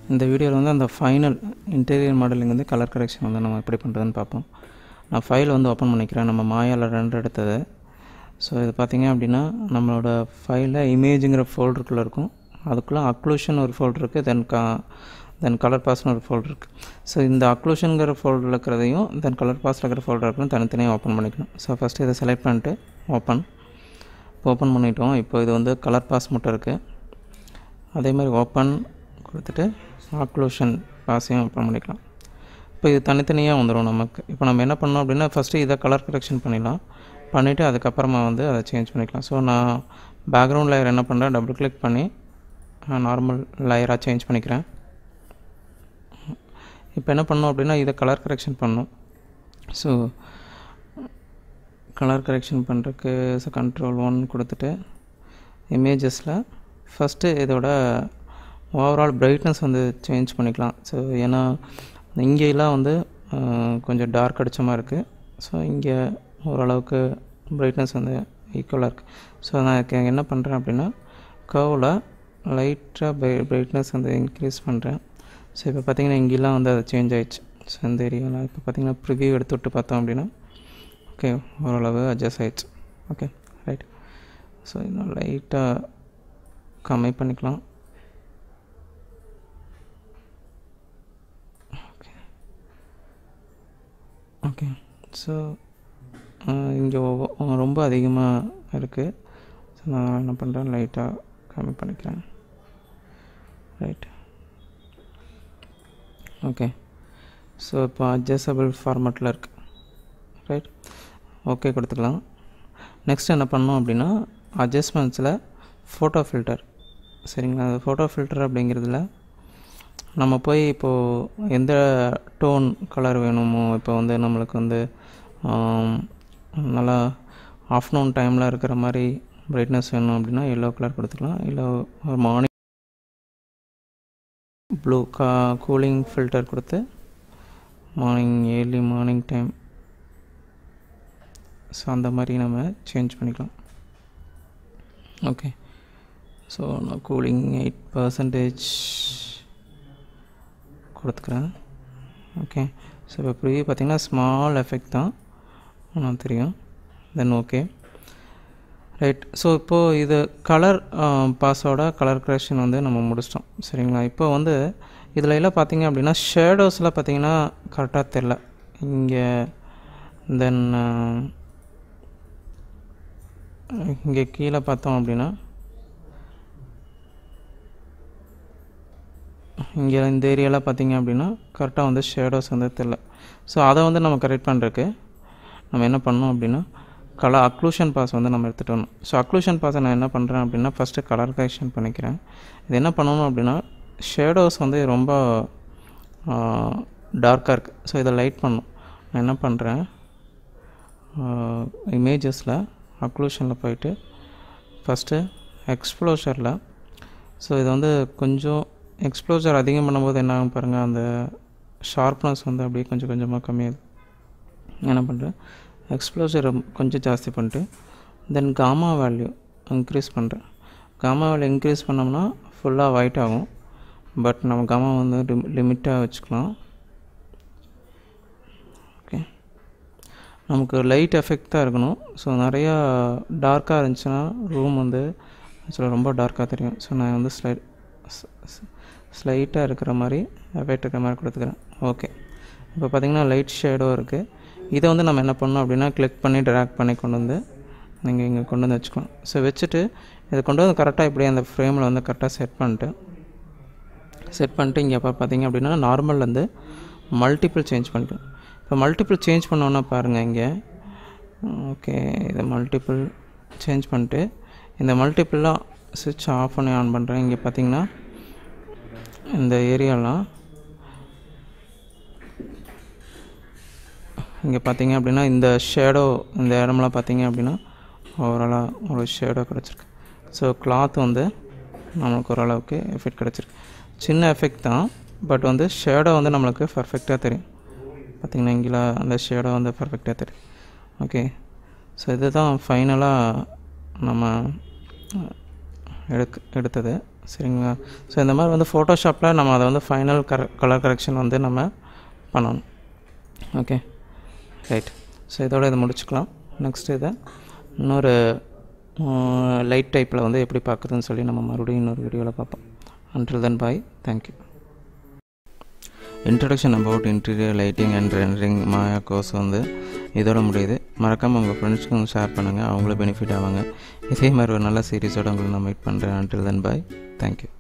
இந்த வீடியோவில் வந்து அந்த ஃபைனல் இன்டீரியர் மாடலிங் வந்து கலர் கரெக்ஷன் வந்து நம்ம எப்படி பண்ணுறதுன்னு பார்ப்போம் நான் ஃபைல் வந்து ஓப்பன் பண்ணிக்கிறேன் நம்ம மாயாவில் ரெண்டு எடுத்தது ஸோ இது பார்த்திங்க அப்படின்னா நம்மளோட ஃபைலில் இமேஜுங்கிற ஃபோல்டருக்குள்ளே இருக்கும் அதுக்குள்ளே அக்ளூஷன் ஒரு ஃபோல்டர் இருக்குது தென் கா தென் கலர் பாஸ்னு ஒரு ஃபோல்டர் இருக்குது ஸோ இந்த அக்ளூஷனுங்கிற ஃபோல்டரில் இருக்கிறதையும் தென் கலர் பாஸில் இருக்கிற ஃபோல்டர் இருக்கிறதும் தனித்தனியாக ஓப்பன் பண்ணிக்கணும் ஸோ ஃபஸ்ட்டு இதை செலக்ட் பண்ணிட்டு ஓப்பன் இப்போ ஓப்பன் பண்ணிட்டோம் இப்போ இது வந்து கலர் பாஸ் மட்டும் இருக்குது அதே மாதிரி ஓப்பன் கொடுத்துட்டு ஆக்ளூஷன் பாஸையும் ஓப்பன் பண்ணிக்கலாம் இப்போ இது தனித்தனியாக வந்துடும் நமக்கு இப்போ நம்ம என்ன பண்ணோம் அப்படின்னா ஃபஸ்ட்டு இதை கலர் கரெக்ஷன் பண்ணிடலாம் பண்ணிவிட்டு அதுக்கப்புறமா வந்து அதை சேஞ்ச் பண்ணிக்கலாம் ஸோ நான் பேக்ரவுண்ட் லேயர் என்ன பண்ணுறேன் டபுள் கிளிக் பண்ணி நார்மல் லேயராக சேஞ்ச் பண்ணிக்கிறேன் இப்போ என்ன பண்ணோம் அப்படின்னா இதை கலர் கரெக்ஷன் பண்ணணும் ஸோ கலர் கரெக்ஷன் பண்ணுறதுக்கு ஸோ கண்ட்ரோல் ஒன் கொடுத்துட்டு இமேஜஸில் ஃபஸ்ட்டு இதோட ஓவரால் பிரைட்னஸ் வந்து சேஞ்ச் பண்ணிக்கலாம் ஸோ ஏன்னா இங்கேலாம் வந்து கொஞ்சம் டார்க் அடித்த மாதிரி இருக்குது ஸோ இங்கே ஓரளவுக்கு பிரைட்னஸ் வந்து ஈக்குவலாக இருக்குது ஸோ நான் இதுக்கு என்ன பண்ணுறேன் அப்படின்னா கர்வில் லைட்டாக பை பிரைட்னஸ் வந்து இன்க்ரீஸ் பண்ணுறேன் ஸோ இப்போ பார்த்திங்கன்னா இங்கெல்லாம் வந்து அது சேஞ்ச் ஆயிடுச்சு ஸோ இந்த ஏரியாவில் இப்போ பார்த்திங்கன்னா ப்ரிவியூ எடுத்து விட்டு பார்த்தோம் அப்படின்னா ஓகே ஓரளவு அட்ஜஸ்ட் ஆயிடுச்சு ஓகே ரைட் ஸோ இன்னும் லைட்டாக கம்மி பண்ணிக்கலாம் ஓகே ஓகே ஸோ இங்கே ரொம்ப அதிகமாக இருக்குது ஸோ நான் என்ன பண்ணுறேன் லைட்டாக கம்மி பண்ணிக்கிறேன் ரைட் ஓகே ஸோ இப்போ அட்ஜஸ்டபிள் ஃபார்மேட்டில் இருக்குது ரைட் ஓகே கொடுத்துக்கலாம் நெக்ஸ்ட் என்ன பண்ணோம் அப்படின்னா அட்ஜஸ்ட்மெண்ட்ஸில் ஃபோட்டோ ஃபில்டர் சரிங்களா அது ஃபோட்டோ ஃபில்டர் அப்படிங்கிறதுல நம்ம போய் இப்போது எந்த டோன் கலர் வேணுமோ இப்போ வந்து நம்மளுக்கு வந்து நல்லா ஆஃப்டர்நூன் டைமில் இருக்கிற மாதிரி பிரைட்னஸ் வேணும் அப்படின்னா எல்லோ கலர் கொடுத்துக்கலாம் இல்லை ஒரு மார்னிங் ப்ளூ கா கூலிங் ஃபில்டர் கொடுத்து morning early morning time so அந்த மாதிரி நம்ம சேஞ்ச் பண்ணிக்கலாம் ஓகே ஸோ நான் கூலிங் எயிட் பர்சன்டேஜ் கொடுத்துக்கிறேன் ஓகே ஸோ இப்போ ப்ரிவியூ பார்த்திங்கன்னா ஸ்மால் எஃபெக்ட் தான் ஆனால் தெரியும் தென் ஓகே ரைட் ஸோ இப்போது இது கலர் பாஸோட கலர் கரெக்ஷன் வந்து நம்ம முடிச்சிட்டோம் சரிங்களா இப்போ வந்து இதில் எல்லாம் பார்த்தீங்க அப்படின்னா ஷேடோஸில் பார்த்தீங்கன்னா கரெக்டாக தெரில இங்கே தென் இங்கே கீழே பார்த்தோம் அப்படின்னா இங்கே இந்த ஏரியாவில் பார்த்தீங்க அப்படின்னா கரெக்டாக வந்து ஷேடோஸ் வந்து தெரில ஸோ அதை வந்து நம்ம கரெக்ட் பண்ணுறதுக்கு நம்ம என்ன பண்ணோம் அப்படின்னா கலர் அக்ளூஷன் பாஸ் வந்து நம்ம எடுத்துகிட்டு வரணும் ஸோ அக்ளூஷன் பாஸை நான் என்ன பண்ணுறேன் அப்படின்னா ஃபஸ்ட்டு கலர் கரெக்ஷன் பண்ணிக்கிறேன் இது என்ன பண்ணணும் அப்படின்னா ஷேடோஸ் வந்து ரொம்ப டார்க்காக இருக்குது ஸோ இதை லைட் பண்ணும் நான் என்ன பண்ணுறேன் இமேஜஸில் அக்ளூஷனில் போயிட்டு ஃபஸ்ட்டு எக்ஸ்ப்ளோஷரில் ஸோ இது வந்து கொஞ்சம் எக்ஸ்ப்ளோஜர் அதிகம் பண்ணும்போது என்ன ஆகும் பாருங்கள் அந்த ஷார்ப்னஸ் வந்து அப்படியே கொஞ்சம் கொஞ்சமாக கம்மியாகுது என்ன பண்ணுறேன் எக்ஸ்ப்ளோஜர் கொஞ்சம் ஜாஸ்தி பண்ணிட்டு தென் காமா வேல்யூ இன்க்ரீஸ் பண்ணுறேன் காமா வேல்யூ இன்க்ரீஸ் பண்ணோம்னா ஃபுல்லாக ஒயிட் ஆகும் பட் நம்ம காமா வந்து லிமிட்டாக வச்சுக்கலாம் ஓகே நமக்கு லைட் எஃபெக்ட் தான் இருக்கணும் ஸோ நிறையா டார்க்காக இருந்துச்சுன்னா ரூம் வந்து ஆக்சுவலாக ரொம்ப டார்க்காக தெரியும் ஸோ நான் வந்து ஸ்லைட் ஸ்லைட்டாக இருக்கிற மாதிரி எஃபெக்ட் இருக்கிற மாதிரி கொடுத்துக்கிறேன் ஓகே இப்போ பார்த்திங்கன்னா லைட் ஷேடோ இருக்குது இதை வந்து நம்ம என்ன பண்ணோம் அப்படின்னா கிளிக் பண்ணி ட்ராக் பண்ணி கொண்டு வந்து நீங்கள் இங்கே கொண்டு வந்து வச்சுக்கலாம் ஸோ வச்சுட்டு இதை கொண்டு வந்து கரெக்டாக இப்படி அந்த ஃப்ரேமில் வந்து கரெக்டாக செட் பண்ணிட்டு செட் பண்ணிட்டு இங்கே அப்போ பார்த்தீங்க அப்படின்னா நார்மல் வந்து மல்டிபிள் சேஞ்ச் பண்ணிக்கலாம் இப்போ மல்டிபிள் சேஞ்ச் பண்ணோன்னா பாருங்கள் இங்கே ஓகே இதை மல்டிபிள் சேஞ்ச் பண்ணிட்டு இந்த மல்டிபிளாக சுவிட்ச் ஆஃப் பண்ணி ஆன் பண்ணுறேன் இங்கே பார்த்தீங்கன்னா இந்த ஏரியாலாம் இங்கே பார்த்தீங்க அப்படின்னா இந்த ஷேடோ இந்த இடமெல்லாம் பார்த்தீங்க அப்படின்னா ஓவராலாக ஒரு ஷேடோ கிடச்சிருக்கு ஸோ கிளாத் வந்து நம்மளுக்கு ஓரளவுக்கு எஃபெக்ட் கிடச்சிருக்கு சின்ன எஃபெக்ட் தான் பட் வந்து ஷேடோ வந்து நம்மளுக்கு பர்ஃபெக்டாக தெரியும் பார்த்திங்கன்னா இங்கே அந்த ஷேடோ வந்து பர்ஃபெக்டாக தெரியும் ஓகே ஸோ இது தான் ஃபைனலாக நம்ம எடுக்க எடுத்தது சரிங்களா ஸோ இந்த மாதிரி வந்து ஃபோட்டோஷாப்பில் நம்ம அதை வந்து ஃபைனல் கர கலர் கரெக்ஷன் வந்து நம்ம பண்ணணும் ஓகே ரைட் ஸோ இதோட இதை முடிச்சுக்கலாம் நெக்ஸ்ட் இதை இன்னொரு லைட் டைப்பில் வந்து எப்படி பார்க்குறதுன்னு சொல்லி நம்ம மறுபடியும் இன்னொரு வீடியோவில் பார்ப்போம் until then bye thank you introduction about interior lighting and rendering Maya course வந்து இதோட முடியுது மறக்காமல் உங்கள் ஃப்ரெண்ட்ஸ்க்கும் ஷேர் பண்ணுங்கள் அவங்களும் பெனிஃபிட் ஆவாங்க இதே மாதிரி ஒரு நல்ல சீரிஸோட உங்களை நான் மீட் பண்ணுறேன் அன்டில் தென் பாய் தேங்க்யூ